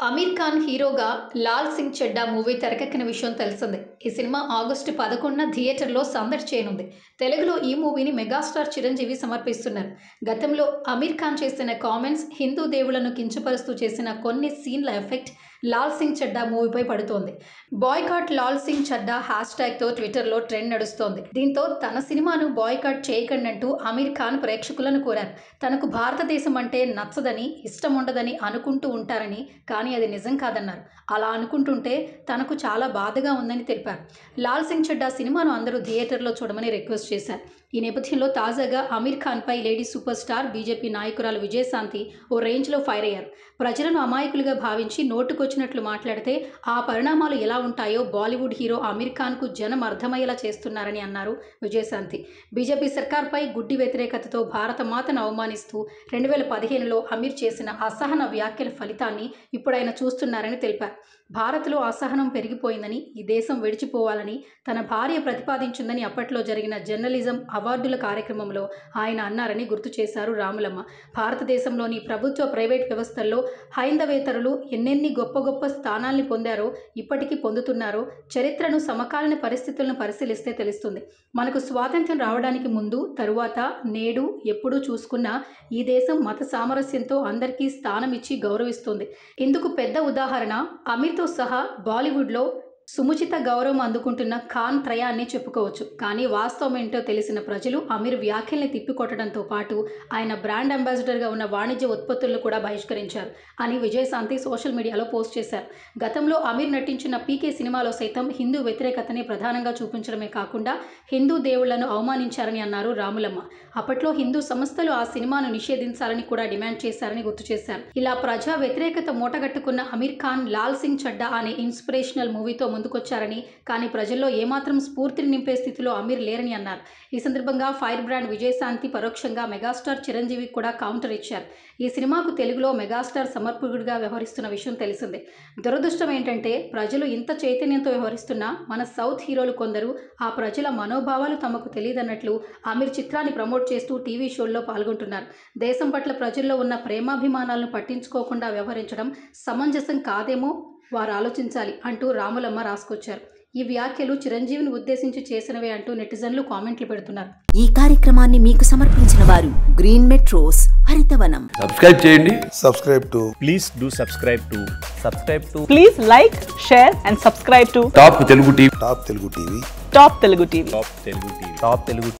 అమీర్ ఖాన్ హీరోగా లాల్ సింగ్ చెడ్డా మూవీ తెరకెక్కిన విషయం తెలిసిందే ఈ సినిమా ఆగస్టు పదకొండున థియేటర్లో సందడి చేయనుంది తెలుగులో ఈ మూవీని మెగాస్టార్ చిరంజీవి సమర్పిస్తున్నారు గతంలో అమీర్ ఖాన్ చేసిన కామెంట్స్ హిందూ దేవుళ్లను కించపరుస్తూ చేసిన కొన్ని సీన్ల ఎఫెక్ట్ లాల్ సింగ్ చెడ్డా మూవీపై పడుతోంది బాయ్కాట్ లాల్ సింగ్ చెడ్డా హ్యాష్ ట్యాగ్తో ట్విట్టర్లో ట్రెండ్ నడుస్తోంది దీంతో తన సినిమాను బాయ్కాట్ చేయకండి అంటూ అమీర్ ఖాన్ ప్రేక్షకులను కోరారు తనకు భారతదేశం అంటే నచ్చదని ఇష్టం ఉండదని అనుకుంటూ ఉంటారని కానీ అది నిజం కాదన్నారు అలా అనుకుంటుంటే తనకు చాలా బాధగా ఉందని తెలిపారు లాల్ సింగ్ చెడ్డా సినిమాను అందరూ థియేటర్లో చూడమని రిక్వెస్ట్ చేశారు ఈ నేపథ్యంలో తాజాగా అమీర్ ఖాన్పై లేడీ సూపర్ స్టార్ బీజేపీ నాయకురాలు విజయశాంతి ఓ రేంజ్లో ఫైర్ అయ్యారు ప్రజలను అమాయకులుగా భావించి నోటుకొచ్చినట్లు మాట్లాడితే ఆ పరిణామాలు ఎలా ఉంటాయో బాలీవుడ్ హీరో అమీర్ ఖాన్కు జనం అర్థమయ్యేలా చేస్తున్నారని అన్నారు విజయశాంతి బీజేపీ సర్కార్పై గుడ్డి వ్యతిరేకతతో భారత మాతను అవమానిస్తూ రెండు వేల పదిహేనులో అమీర్ చేసిన అసహన వ్యాఖ్యల ఫలితాన్ని ఇప్పుడు ఆయన చూస్తున్నారని తెలిపారు భారత్లో అసహనం పెరిగిపోయిందని ఈ దేశం విడిచిపోవాలని తన భార్య ప్రతిపాదించిందని అప్పట్లో జరిగిన జర్నలిజం అవార్డుల కార్యక్రమంలో ఆయన అన్నారని గుర్తు చేశారు రాములమ్మ భారతదేశంలోని ప్రభుత్వ ప్రైవేట్ వ్యవస్థల్లో హైందవేతరులు ఎన్నెన్ని గొప్ప గొప్ప స్థానాల్ని పొందారో ఇప్పటికీ పొందుతున్నారో చరిత్రను సమకాలీన పరిస్థితులను పరిశీలిస్తే తెలుస్తుంది మనకు స్వాతంత్ర్యం రావడానికి ముందు తరువాత నేడు ఎప్పుడూ చూసుకున్నా ఈ దేశం మత సామరస్యంతో అందరికీ స్థానం ఇచ్చి గౌరవిస్తుంది ఇందుకు పెద్ద ఉదాహరణ అమీర్తో సహా బాలీవుడ్లో సుముచిత గౌరవం అందుకుంటున్న ఖాన్ త్రయాన్ని చెప్పుకోవచ్చు కానీ వాస్తవం ఏంటో తెలిసిన ప్రజలు అమీర్ వ్యాఖ్యల్ని తిప్పికొట్టడంతో పాటు ఆయన బ్రాండ్ అంబాసిడర్గా ఉన్న వాణిజ్య ఉత్పత్తులను కూడా బహిష్కరించారు అని విజయశాంతి సోషల్ మీడియాలో పోస్ట్ చేశారు గతంలో అమీర్ నటించిన పీకే సినిమాలో సైతం హిందూ వ్యతిరేకతని ప్రధానంగా చూపించడమే కాకుండా హిందూ దేవుళ్లను అవమానించారని అన్నారు రాములమ్మ అప్పట్లో హిందూ సంస్థలు ఆ సినిమాను నిషేధించాలని కూడా డిమాండ్ చేశారని గుర్తు చేశారు ఇలా ప్రజా వ్యతిరేకత మూటగట్టుకున్న అమీర్ ఖాన్ లాల్ సింగ్ చడ్డా అనే ఇన్స్పిరేషనల్ మూవీతో ముందుకొచ్చారని కానీ ప్రజల్లో ఏమాత్రం స్ఫూర్తిని నింపే స్థితిలో అమీర్ లేరని అన్నారు ఈ సందర్భంగా ఫైర్ బ్రాండ్ విజయశాంతి పరోక్షంగా మెగాస్టార్ చిరంజీవి కూడా కౌంటర్ ఇచ్చారు ఈ సినిమాకు తెలుగులో మెగాస్టార్ సమర్పకుడిగా వ్యవహరిస్తున్న విషయం తెలిసిందే దురదృష్టం ఏంటంటే ప్రజలు ఇంత చైతన్యంతో వ్యవహరిస్తున్నా మన సౌత్ హీరోలు కొందరు ఆ ప్రజల మనోభావాలు తమకు తెలియదన్నట్లు అమీర్ చిత్రాన్ని ప్రమోట్ చేస్తూ టీవీ షోల్లో పాల్గొంటున్నారు దేశం పట్ల ప్రజల్లో ఉన్న ప్రేమాభిమానాలను పట్టించుకోకుండా వ్యవహరించడం సమంజసం కాదేమో వారు ఆలోచించాలి అంటూ రాములమ్మ రాసుకొచ్చారు ఈ వ్యాఖ్యలు చిరంజీవిని ఉద్దేశించి చేసినవే అంటూ నెటిజన్లు కామెంట్లు పెడుతున్నారు ఈ కార్యక్రమాన్ని మీకు సమర్పించిన వారు గ్రీన్ మెట్రోస్ హరితవనం సబ్స్క్రైబ్ చేయండి subscribe to please do subscribe to subscribe to Please like, share, and subscribe to Top Telugu TV Top Telugu TV. Top Telugu TV. top telugu tv top telugu